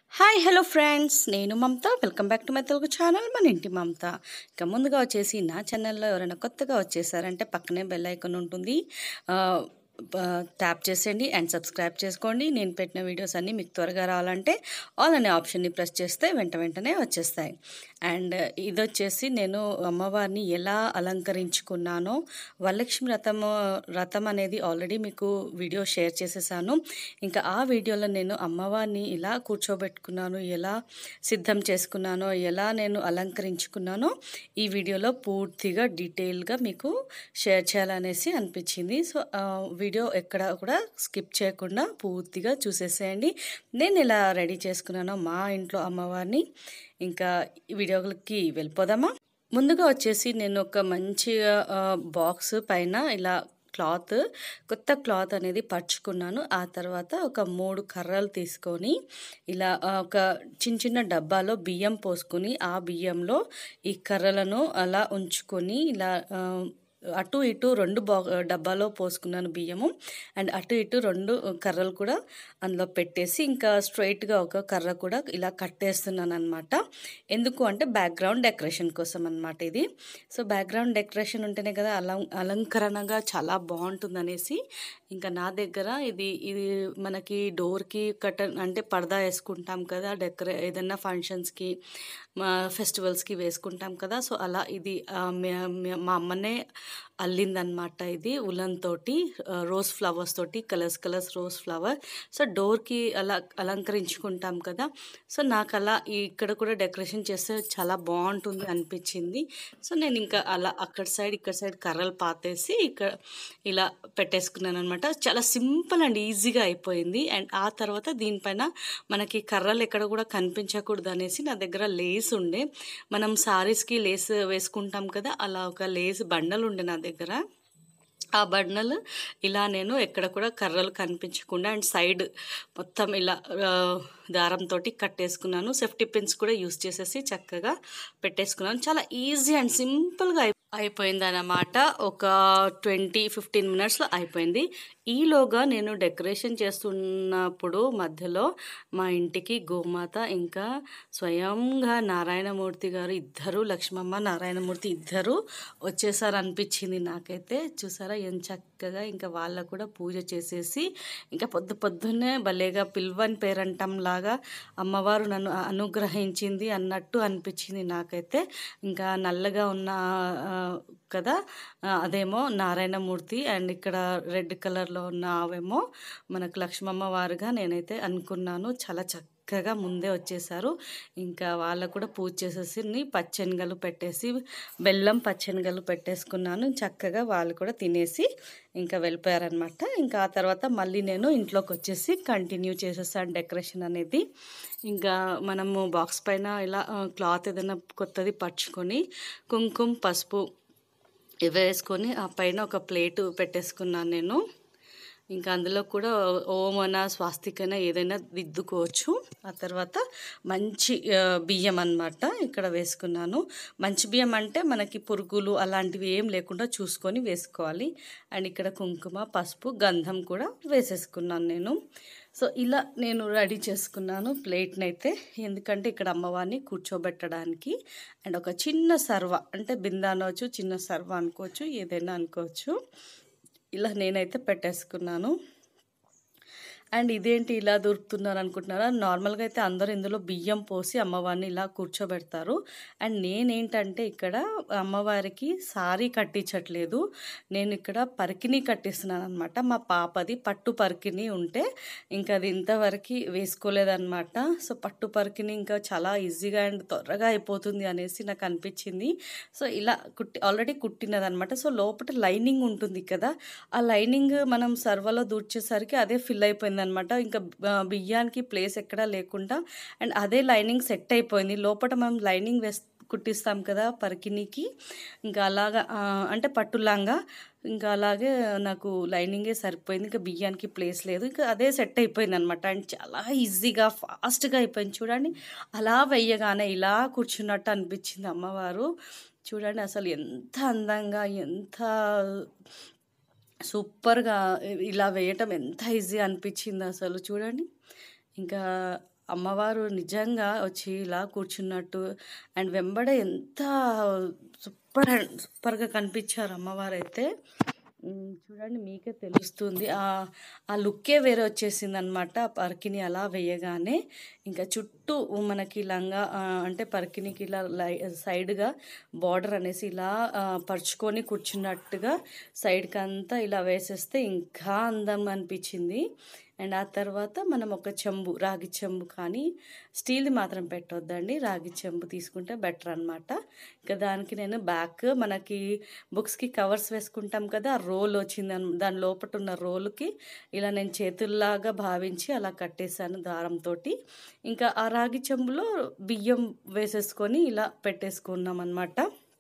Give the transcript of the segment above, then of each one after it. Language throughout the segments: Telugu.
హాయ్ హలో ఫ్రెండ్స్ నేను Mamata welcome back to my Telugu channel మన ఇంటి మమత ఇక ముందుగా వచ్చేసి నా ఛానల్లో ఎవరైనా కొత్తగా వచ్చేసారంటే పక్కనే బెల్ ఐకాన్ ఉంటుంది ఆ, ప- ట్యాప్ చేసేయండి అండ్ సబ్స్క్రైబ్ చేసుకోండి నేను పెట్టిన వీడియోస్ అన్నీ మీకు త్వరగా రావాలంటే ఆల్ అనే ఆప్షన్ని ప్రెస్ చేస్తే వెంట వెంటనే వచ్చేస్తాయి అండ్ ఇది వచ్చేసి నేను అమ్మవారిని ఎలా అలంకరించుకున్నానో వరలక్ష్మి రథం రథం అనేది ఆల్రెడీ మీకు వీడియో షేర్ చేసేసాను ఇంకా ఆ వీడియోలో నేను అమ్మవారిని ఇలా కూర్చోబెట్టుకున్నాను ఎలా సిద్ధం చేసుకున్నానో ఎలా నేను అలంకరించుకున్నానో ఈ వీడియోలో పూర్తిగా డీటెయిల్గా మీకు షేర్ చేయాలనేసి అనిపించింది సో ఆ వీడియో ఎక్కడ కూడా స్కిప్ చేయకుండా పూర్తిగా చూసేసేయండి నేను ఇలా రెడీ చేసుకున్నానో మా ఇంట్లో అమ్మవారిని ఇంకా ఈ వీడియోలకి వెళ్ళిపోదామా ముందుగా వచ్చేసి నేను ఒక మంచిగా బాక్స్ పైన ఇలా క్లాత్ కొత్త క్లాత్ అనేది పరుచుకున్నాను ఆ తర్వాత ఒక మూడు కర్రలు తీసుకొని ఇలా ఆ, ఒక చిన్న చిన్న డబ్బాలో బియ్యం పోసుకొని ఆ బియ్యంలో ఈ కర్రలను అలా ఉంచుకొని ఇలా ఆ, అటు ఇటు రెండు బా డబ్బాలో పోసుకున్నాను బియ్యము అండ్ అటు ఇటు రెండు కర్రలు కూడా అందులో పెట్టేసి ఇంకా స్ట్రైట్గా ఒక కర్ర కూడా ఇలా కట్టేస్తున్నాను అనమాట ఎందుకు అంటే బ్యాక్గ్రౌండ్ డెకరేషన్ కోసం అనమాట ఇది సో బ్యాక్గ్రౌండ్ డెకరేషన్ ఉంటేనే కదా అలం అలంకరణగా చాలా బాగుంటుంది అనేసి ఇంకా నా దగ్గర ఇది ఇది మనకి డోర్కి కటన్ అంటే పరదా వేసుకుంటాం కదా డెకరే ఏదైనా ఫంక్షన్స్కి మా ఫెస్టివల్స్కి వేసుకుంటాం కదా సో అలా ఇది ఆ, మే- మే- మా అమ్మనే అల్లిందనమాట ఇది ఉలన్ తోటి ఆ, రోజ్ ఫ్లవర్స్ తోటి colours colours rose flower so డోర్కి అలా అలంకరించుకుంటాం కదా సో నాకు అలా ఈ- ఇక్కడ కూడా డెకరేషన్ చేస్తే చాలా బాగుంటుంది అనిపించింది సో నేను ఇంకా అలా అక్కడ సైడ్ ఇక్కడ సైడ్ కర్రలు పాతేసి ఇక్కడ ఇలా పెట్టేసుకున్నాను అనమాట చాలా సింపుల్ అండ్ ఈజీగా అయిపోయింది అండ్ ఆ తర్వాత దీనిపైన మనకి కర్రలు ఎక్కడ కూడా కనిపించకూడదు అనేసి నా దగ్గర లేస్ ఉండే మనం సారీస్కి లేస్ వేసుకుంటాం కదా అలా ఒక లేస్ బండలు ఉండే నా దగ్గర ఆ బండలు ఇలా నేను ఎక్కడ కూడా కర్రలు కనిపించకుండా అండ్ సైడ్ మొత్తం ఇలా ఆ, దారంతో కట్టేసుకున్నాను సేఫ్టీ పిన్స్ కూడా యూస్ చేసేసి చక్కగా పెట్టేసుకున్నాను చాలా ఈజీ అండ్ సింపుల్గా అయి అయిపోయింది అన్నమాట ఒక ట్వంటీ ఫిఫ్టీన్ మినిట్స్లో అయిపోయింది ఈలోగా నేను డెకరేషన్ చేస్తున్నప్పుడు మధ్యలో మా ఇంటికి గోమాత ఇంకా స్వయంగా నారాయణమూర్తి గారు ఇద్దరు లక్ష్మమ్మ నారాయణమూర్తి ఇద్దరు వచ్చేసారు అనిపించింది నాకైతే చూసారా ఏం చక్కగా ఇంకా వాళ్ళకు కూడా పూజ చేసేసి ఇంకా పొద్దు పొద్దున్నే భలేగా పిల్వన్ పేరంటం లాగా అమ్మవారు నన్ను అనుగ్రహించింది అన్నట్టు అనిపించింది నాకైతే ఇంకా నల్లగా ఉన్న ఆ, కదా ఆ, అదేమో నారాయణమూర్తి అండ్ ఇక్కడ రెడ్ కలర్లో ఉన్న ఆవేమో మనకు లక్ష్మమ్మ వారుగా నేనైతే అనుకున్నాను చాలా చక్కగా ముందే వచ్చేసారు ఇంకా వాళ్ళకు కూడా పూజ చేసేసి పచ్చెనగలు పెట్టేసి బెల్లం పచ్చెనగలు పెట్టేసుకున్నాను చక్కగా వాళ్ళు కూడా తినేసి ఇంకా వెళ్ళిపోయారనమాట ఇంకా ఆ తర్వాత మళ్ళీ నేను ఇంట్లోకి వచ్చేసి కంటిన్యూ చేసేసాను డెకరేషన్ అనేది ఇంకా మనము బాక్స్ పైన ఇలా క్లాత్ ఏదైనా కొత్తది పరుచుకొని కుంకుమ పసుపు ఇవి వేసుకొని ఆ పైన ఒక ప్లేటు పెట్టేసుకున్నాను నేను ఇంకా అందులో కూడా ఓమన స్వాస్తికన ఏదైనా దిద్దుకోవచ్చు ఆ తర్వాత మంచి ఆ, బియ్యం అన్నమాట ఇక్కడ వేసుకున్నాను మంచి బియ్యం అంటే మనకి పురుగులు అలాంటివి ఏం లేకుండా చూసుకొని వేసుకోవాలి అండ్ ఇక్కడ కుంకుమ పసుపు గంధం కూడా వేసేసుకున్నాను నేను సో ఇలా నేను రెడీ చేసుకున్నాను ప్లేట్ని అయితే ఎందుకంటే ఇక్కడ అమ్మవారిని కూర్చోబెట్టడానికి అండ్ ఒక చిన్న సర్వ అంటే బిందా అనవచ్చు చిన్న సర్వ అనుకోవచ్చు ఏదైనా అనుకోవచ్చు ఇలా నేనైతే పెట్టేసుకున్నాను అండ్ ఇదేంటి ఇలా దొరుకుతున్నారు అనుకుంటున్నారా నార్మల్గా అయితే అందరూ ఇందులో బియ్యం పోసి అమ్మవారిని ఇలా కూర్చోబెడతారు అండ్ నేనేంటంటే ఇక్కడ అమ్మవారికి సారీ కట్టించట్లేదు నేను ఇక్కడ పరికిని కట్టిస్తున్నాను అనమాట మా పాపది పట్టు పరికిని ఉంటే ఇంకా అది ఇంతవరకు వేసుకోలేదన్నమాట సో పట్టు పరికిని ఇంకా చాలా ఈజీగా అండ్ త్వరగా అయిపోతుంది అనేసి నాకు అనిపించింది సో ఇలా కుట్టి ఆల్రెడీ కుట్టినదనమాట సో లోపల లైనింగ్ ఉంటుంది కదా ఆ లైనింగ్ మనం సర్వలో దూర్చేసరికి అదే ఫిల్ అయిపోయింది అనమాట ఇంకా బ- బియ్యానికి ప్లేస్ ఎక్కడా లేకుండా అండ్ అదే లైనింగ్ సెట్ అయిపోయింది లోపల మనం లైనింగ్ వేస్ కుట్టిస్తాం కదా పరికినికి ఇంకా అలాగా ఆ, అంటే పట్టులాగా ఇంకా అలాగే నాకు లైనింగే సరిపోయింది ఇంకా బియ్యానికి ప్లేస్ లేదు ఇంకా అదే సెట్ అయిపోయింది అనమాట అండ్ చాలా ఈజీగా ఫాస్ట్గా అయిపోయింది చూడండి అలా వెయ్యగానే ఇలా కూర్చున్నట్టు అనిపించింది అమ్మవారు చూడండి అసలు ఎంత అందంగా ఎంత సూపర్గా ఇలా వేయటం ఎంత ఈజీ అనిపించింది అసలు చూడండి ఇంకా అమ్మవారు నిజంగా వచ్చి ఇలా కూర్చున్నట్టు అండ్ వెంబడ ఎంత సూపర్ అండ్ సూపర్గా కనిపించారు అమ్మవారు అయితే ఉమ్, చూడండి మీకే తెలుస్తుంది ఆ ఆ లుక్కే వేరే వచ్చేసింది అనమాట పర్కిని అలా వేయగానే ఇంకా చుట్టూ మనకి లంగా ఆ, అంటే పర్కినికి ఇలా లై సైడ్గా బార్డర్ అనేసి ఇలా ఆ, పరుచుకొని కూర్చున్నట్టుగా సైడ్కి అంతా ఇలా వేసేస్తే ఇంకా అందం అనిపించింది అండ్ ఆ తర్వాత మనం ఒక చెంబు రాగి చెంబు కానీ స్టీల్ది మాత్రం పెట్టొద్దండి రాగి చెంబు తీసుకుంటే బెటర్ అనమాట ఇంకా దానికి నేను బ్యాక్ మనకి బుక్స్కి కవర్స్ వేసుకుంటాం కదా ఆ రోల్ వచ్చింది అన్- దాని లోపల ఉన్న రోలుకి ఇలా నేను చేతుల్లాగా భావించి అలా కట్టేశాను దారంతో ఇంకా ఆ రాగి చెంబులో బియ్యం వేసేసుకొని ఇలా పెట్టేసుకున్నాం అనమాట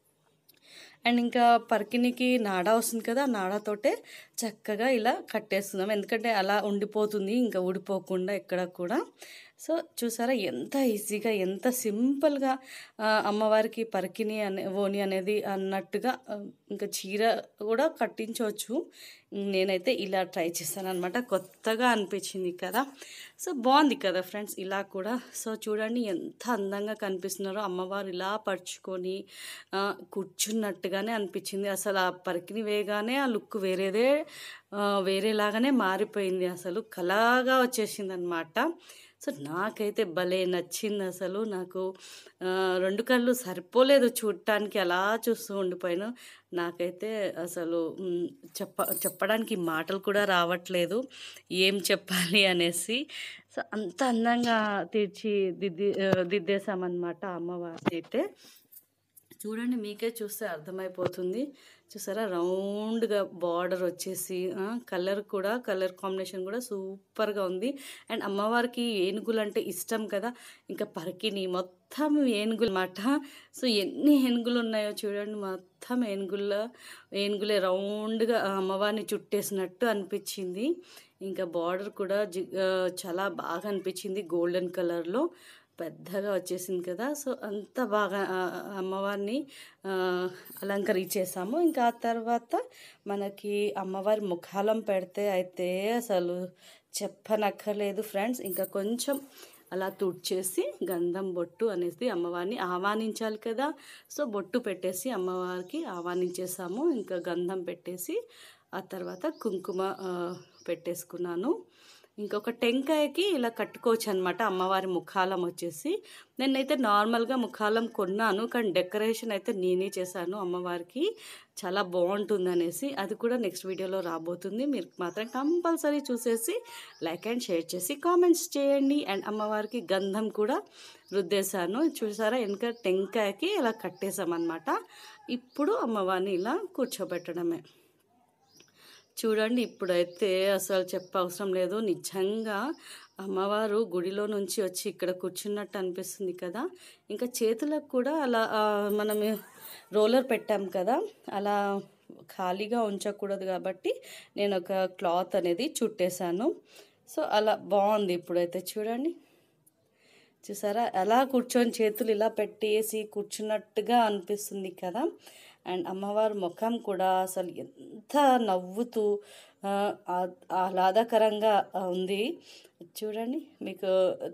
అండ్ ఇంకా పర్కినికి నాడా వస్తుంది కదా ఆ నాడాతోటే చక్కగా ఇలా కట్టేస్తున్నాం ఎందుకంటే అలా ఉండిపోతుంది ఇంకా ఊడిపోకుండా ఎక్కడ కూడా సో చూసారా ఎంత ఈజీగా ఎంత సింపుల్గా ఆ, అమ్మవారికి పర్కిని అనే ఓని అనేది అన్నట్టుగా ఆ, ఇంకా చీర కూడా కట్టించవచ్చు నేనైతే ఇలా ట్రై చేశాను అనమాట కొత్తగా అనిపించింది కదా సో బాగుంది కదా ఫ్రెండ్స్ ఇలా కూడా సో చూడండి ఎంత అందంగా కనిపిస్తున్నారో అమ్మవారు ఇలా పరుచుకొని ఆ, కూర్చున్నట్టుగానే అనిపించింది అసలు ఆ పరికిని వేయగానే ఆ లుక్ వేరేదే ఆ, వేరేలాగానే మారిపోయింది అసలు కళగా వచ్చేసింది అనమాట సో నాకైతే భలే నచ్చింది అసలు నాకు ఆ, రెండు కళ్ళు సరిపోలేదు చూడటానికి అలా చూస్తూ ఉండిపోయాను నాకైతే అసలు మ్, చెప్ప చెప్పడానికి మాటలు కూడా రావట్లేదు ఏం చెప్పాలి అనేసి సో అంత అందంగా తీర్చి దిద్ది ఆ, దిద్దేశామన్నమాట అమ్మవారిని అయితే చూడండి మీకే చూస్తే అర్థమైపోతుంది చూసారా రౌండ్గా బార్డర్ వచ్చేసి కలర్ కూడా కలర్ కాంబినేషన్ కూడా సూపర్గా ఉంది అండ్ అమ్మవారికి ఏనుగులు అంటే ఇష్టం కదా ఇంకా పరకిని మొత్తం ఏనుగులు మాట సో ఎన్ని ఏనుగులు ఉన్నాయో చూడండి మొత్తం ఏనుగుల ఏనుగులే రౌండ్గా అమ్మవారిని చుట్టేసినట్టు అనిపించింది ఇంకా బార్డర్ కూడా జి- ఆ, చాలా బాగా అనిపించింది గోల్డెన్ కలర్లో పెద్దగా వచ్చేసింది కదా సో అంత బాగా ఆ, అమ్మవారిని ఆ, అలంకరించేసాము ఇంకా ఆ తర్వాత మనకి అమ్మవారి ముఖాలం పెడితే అయితే అసలు చెప్పనక్కర్లేదు ఫ్రెండ్స్ ఇంకా కొంచెం అలా తుడిచేసి గంధం బొట్టు అనేసి అమ్మవారిని ఆహ్వానించాలి కదా సో బొట్టు పెట్టేసి అమ్మవారికి ఆహ్వానించేసాము ఇంకా గంధం పెట్టేసి ఆ తర్వాత కుంకుమ ఆ, పెట్టేసుకున్నాను ఇంకొక టెంకాయకి ఇలా కట్టుకోవచ్చు అనమాట అమ్మవారి ముఖాలం వచ్చేసి నేనైతే నార్మల్గా ముఖాలం కొన్నాను కానీ డెకరేషన్ అయితే నేనే చేశాను అమ్మవారికి చాలా బాగుంటుంది అనేసి అది కూడా నెక్స్ట్ వీడియోలో రాబోతుంది మీరు మాత్రం కంపల్సరీ చూసేసి లైక్ అండ్ షేర్ చేసి కామెంట్స్ చేయండి అండ్ అమ్మవారికి గంధం కూడా రుద్దేశాను చూసారా వెనక టెంకాయకి ఇలా కట్టేసామన్నమాట ఇప్పుడు అమ్మవారిని ఇలా కూర్చోబెట్టడమే చూడండి ఇప్పుడైతే అసలు చెప్పవసరం లేదు నిజంగా అమ్మవారు గుడిలో నుంచి వచ్చి ఇక్కడ కూర్చున్నట్టు అనిపిస్తుంది కదా ఇంకా చేతులకు కూడా అలా ఆ, మనం రోలర్ పెట్టాం కదా అలా ఖాళీగా ఉంచకూడదు కాబట్టి నేను ఒక క్లాత్ అనేది చుట్టేశాను సో అలా బాగుంది ఇప్పుడైతే చూడండి చూసారా అలా కూర్చొని చేతులు ఇలా పెట్టేసి కూర్చున్నట్టుగా అనిపిస్తుంది కదా అండ్ అమ్మవారి ముఖం కూడా అసలు ఎంత నవ్వుతూ ఆ, ఆ- ఆహ్లాదకరంగా ఉంది చూడండి మీకు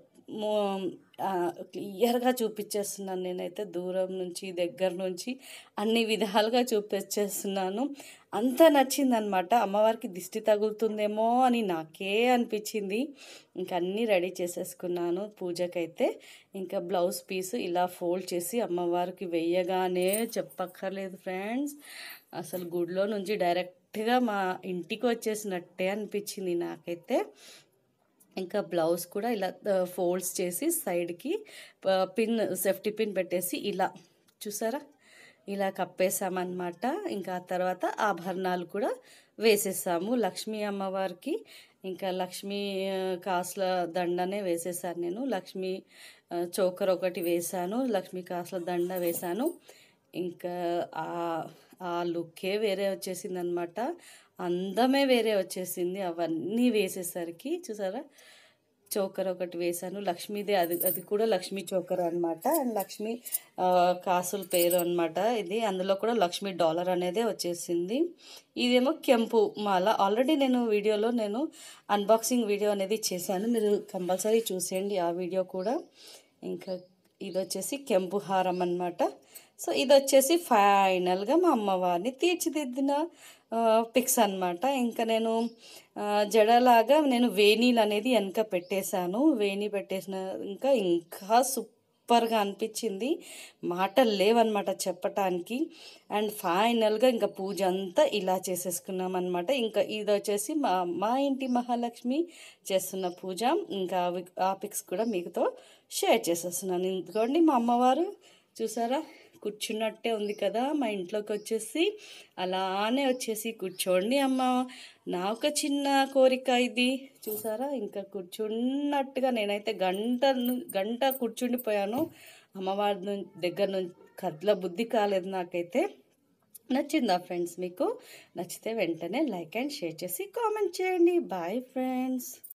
క్లియర్గా చూపించేస్తున్నాను నేనైతే దూరం నుంచి దగ్గర నుంచి అన్ని విధాలుగా చూపించేస్తున్నాను అంత నచ్చిందనమాట అమ్మవారికి దిష్టి తగులుతుందేమో అని నాకే అనిపించింది ఇంకా అన్నీ రెడీ చేసేసుకున్నాను పూజకైతే ఇంకా బ్లౌజ్ పీస్ ఇలా ఫోల్డ్ చేసి అమ్మవారికి వెయ్యగానే చెప్పక్కర్లేదు ఫ్రెండ్స్ అసలు గుడిలో నుంచి డైరెక్ట్గా మా ఇంటికి వచ్చేసినట్టే అనిపించింది నాకైతే ఇంకా బ్లౌజ్ కూడా ఇలా ఫోల్డ్స్ చేసి సైడ్కి పిన్ సేఫ్టీ పిన్ పెట్టేసి ఇలా చూసారా ఇలా కప్పేసామన్నమాట ఇంకా ఆ తర్వాత ఆభరణాలు కూడా వేసేసాము లక్ష్మీ అమ్మవారికి ఇంకా లక్ష్మీ ఆ, కాసుల దండనే వేసేసాను నేను లక్ష్మీ ఆ, చోకర్ ఒకటి వేశాను లక్ష్మీ కాసుల దండ వేశాను ఇంకా ఆ ఆ లుక్కే వేరే వచ్చేసింది అనమాట అందమే వేరే వచ్చేసింది అవన్నీ వేసేసరికి చూసారా చోకర్ ఒకటి వేశాను లక్ష్మీదే అది అది కూడా లక్ష్మీ చోకర్ అనమాట అండ్ లక్ష్మీ ఆ, కాసుల పేరు అనమాట ఇది అందులో కూడా లక్ష్మీ డాలర్ అనేదే వచ్చేసింది ఇదేమో కెంపు మాల ఆల్రెడీ నేను వీడియోలో నేను అన్బాక్సింగ్ వీడియో అనేది చేశాను మీరు కంపల్సరీ చూసేయండి ఆ వీడియో కూడా ఇంకా ఇది వచ్చేసి కెంపు హారం అనమాట సో ఇది వచ్చేసి ఫైనల్గా మా అమ్మవారిని తీర్చిదిద్దిన పిక్స్ అనమాట ఇంకా నేను ఆ, జడలాగా నేను వేణీలు అనేది వెనక పెట్టేశాను వేణి పెట్టేసిన ఇంకా ఇంకా సూపర్గా అనిపించింది మాటలు లేవన్నమాట చెప్పటానికి అండ్ ఫైనల్గా ఇంకా పూజ అంతా ఇలా చేసేసుకున్నాం అనమాట ఇంకా ఇది వచ్చేసి మా మా ఇంటి మహాలక్ష్మి చేస్తున్న పూజ ఇంకా అవి ఆ పిక్స్ కూడా మీతో షేర్ చేసేస్తున్నాను ఇందుకోండి మా అమ్మవారు చూసారా కూర్చున్నట్టే ఉంది కదా మా ఇంట్లోకి వచ్చేసి అలానే వచ్చేసి కూర్చోండి అమ్మ నా ఒక చిన్న కోరిక ఇది చూసారా ఇంకా కూర్చున్నట్టుగా నేనైతే గంట ను- గంట కూర్చుండిపోయాను అమ్మవారి ను- దగ్గర నుంచి కద్ల బుద్ధి కాలేదు నాకైతే నచ్చిందా ఫ్రెండ్స్ మీకు నచ్చితే వెంటనే లైక్ అండ్ షేర్ చేసి కామెంట్ చేయండి బాయ్ ఫ్రెండ్స్